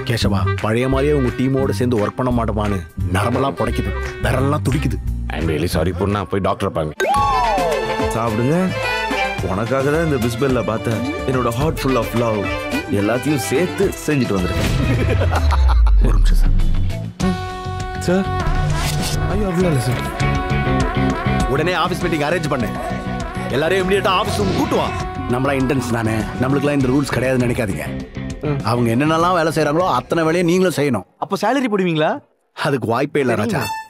கேசவா பழைய மாதிரியே உங்க டீமோட சேர்ந்து ஒர்க் பண்ண மாட்டோமான்னு நரம்பெல்லாம் புடைக்குது விரல்லாம் துடிக்குது ஐ எம் ரியலி சாரி பொண்ணா போய் டாக்டர் பாருங்க சாப்பிடுங்க உனக்காக தான் இந்த பிஸ்பெல்ல பார்த்தேன் என்னோட ஹார்ட் ஃபுல் ஆஃப் லவ் எல்லாத்தையும் சேர்த்து செஞ்சுட்டு வந்திருக்கேன் ஒரு நிமிஷம் சார் சார் ஐயோ அவ்வளோ இல்லை சார் உடனே ஆபீஸ் மீட்டிங் அரேஞ்ச் பண்ணேன் எல்லாரையும் இமீடியட்டா ஆபீஸ் ரூம் கூட்டு வா நம்மளா இன்டென்ஸ் தானே நம்மளுக்குலாம் இந்த ரூல்ஸ் கிடையாதுன்னு நினைக்காதீங்க அவங்க என்னென்னலாம் வேலை செய்றாங்களோ அத்தனை வேலையை நீங்களும் செய்யணும் அப்போ சேலரி போடுவீங்களா அதுக்கு வாய்ப்பே இல்லை ராஜா